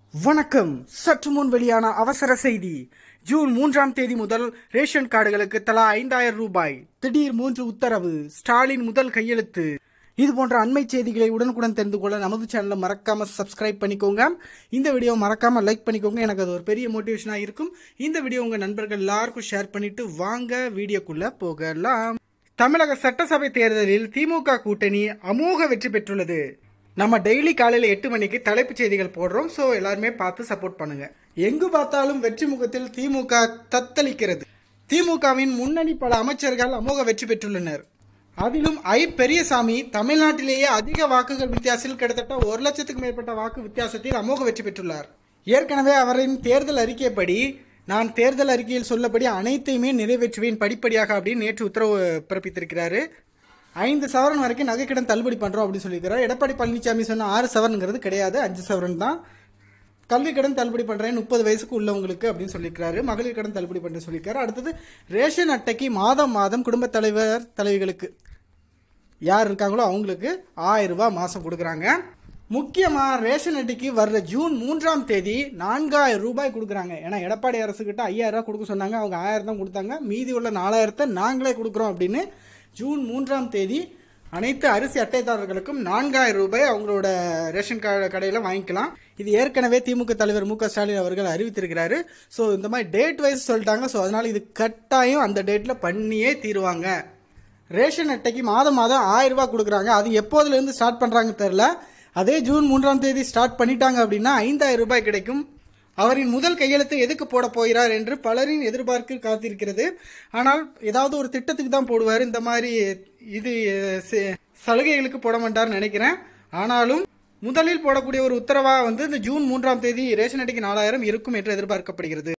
வணக்கம் சற்று முன் வெளியான அவசர செய்தி ஜூன் மூன்றாம் தேதி முதல் ரேஷன் கார்டுகளுக்கு தலா ஐந்தாயிரம் ரூபாய் திடீர் மூன்று உத்தரவு ஸ்டாலின் முதல் கையெழுத்து இது போன்ற அண்மை செய்திகளை உடனுக்குடன் தெரிந்து கொள்ள நமது சேனலை மறக்காம சப்ஸ்கிரைப் பண்ணிக்கோங்க இந்த வீடியோ மறக்காம லைக் பண்ணிக்கோங்க எனக்கு அது ஒரு பெரிய மோட்டிவேஷனா இருக்கும் இந்த வீடியோ உங்க நண்பர்கள் எல்லாருக்கும் ஷேர் பண்ணிட்டு வாங்க வீடியோக்குள்ள போகலாம் தமிழக சட்டசபை தேர்தலில் திமுக கூட்டணி அமோக வெற்றி பெற்றுள்ளது நம்ம டெய்லி காலையில் எட்டு மணிக்கு தலைப்புச் செய்திகள் போடுறோம் ஸோ எல்லாருமே பார்த்து சப்போர்ட் பண்ணுங்க எங்கு பார்த்தாலும் வெற்றி முகத்தில் திமுக தத்தளிக்கிறது திமுகவின் முன்னணி பல அமைச்சர்கள் அமோக வெற்றி பெற்றுள்ளனர் அதிலும் ஐ பெரியசாமி தமிழ்நாட்டிலேயே அதிக வாக்குகள் வித்தியாசத்தில் கிட்டத்தட்ட ஒரு லட்சத்துக்கு மேற்பட்ட வாக்கு வித்தியாசத்தில் அமோக வெற்றி பெற்றுள்ளார் ஏற்கனவே அவரின் தேர்தல் அறிக்கைப்படி நான் தேர்தல் அறிக்கையில் சொல்லபடி அனைத்தையுமே நிறைவேற்றுவேன் படிப்படியாக அப்படின்னு நேற்று உத்தரவு பிறப்பித்திருக்கிறாரு ஐந்து சவரன் வரைக்கும் நகைக்கடன் தள்ளுபடி பண்ணுறோம் அப்படின்னு சொல்லியிருக்கிறார் எடப்பாடி பழனிசாமி சொன்ன ஆறு சவரனுங்கிறது கிடையாது அஞ்சு சவரன் தான் கல்வி கடன் தள்ளுபடி பண்ணுறேன் முப்பது வயசுக்கு உள்ளவங்களுக்கு அப்படின்னு சொல்லியிருக்காரு மகளிர் கடன் தள்ளுபடி பண்ணுறேன் சொல்லியிருக்காரு அடுத்தது ரேஷன் அட்டைக்கு மாதம் மாதம் குடும்பத் தலைவர் தலைவிகளுக்கு யார் இருக்காங்களோ அவங்களுக்கு ஆயிரம் ரூபாய் மாதம் கொடுக்குறாங்க முக்கியமாக ரேஷன் அட்டைக்கு வர்ற ஜூன் மூன்றாம் தேதி நான்காயிரம் ரூபாய் கொடுக்குறாங்க ஏன்னா எடப்பாடி அரசுக்கிட்ட ஐயாயிரம் ரூபாய் கொடுக்க சொன்னாங்க அவங்க ஆயிரம் தான் கொடுத்தாங்க மீதி உள்ள நாலாயிரத்தை நாங்களே கொடுக்குறோம் அப்படின்னு ஜூன் மூன்றாம் தேதி அனைத்து அரிசி அட்டைதாரர்களுக்கும் நான்காயிரம் ரூபாய் அவங்களோட ரேஷன் கார்டு கடையில் வாங்கிக்கலாம் இது ஏற்கனவே திமுக தலைவர் மு க ஸ்டாலின் அவர்கள் அறிவித்திருக்கிறாரு ஸோ இந்த மாதிரி டேட் வைஸ் சொல்லிட்டாங்க ஸோ அதனால இது கட்டாயம் அந்த டேட்டில் பண்ணியே தீருவாங்க ரேஷன் அட்டைக்கு மாதம் மாதம் ஆயிரம் ரூபாய் கொடுக்குறாங்க அது எப்போதுலேருந்து ஸ்டார்ட் பண்ணுறாங்க தெரில அதே ஜூன் மூன்றாம் தேதி ஸ்டார்ட் பண்ணிட்டாங்க அப்படின்னா ஐந்தாயிரம் ரூபாய் கிடைக்கும் அவரின் முதல் கையெழுத்து எதுக்கு போட போகிறார் என்று பலரின் எதிர்பார்க்க காத்திருக்கிறது ஆனால் ஏதாவது ஒரு திட்டத்துக்கு தான் போடுவார் இந்த மாதிரி இது ச- சலுகைகளுக்கு போட மாட்டார்னு நினைக்கிறேன் ஆனாலும் முதலில் போடக்கூடிய ஒரு உத்தரவா வந்து இந்த ஜூன் மூன்றாம் தேதி ரேஷன் அட்டைக்கு நாலாயிரம் இருக்கும் என்று எதிர்பார்க்கப்படுகிறது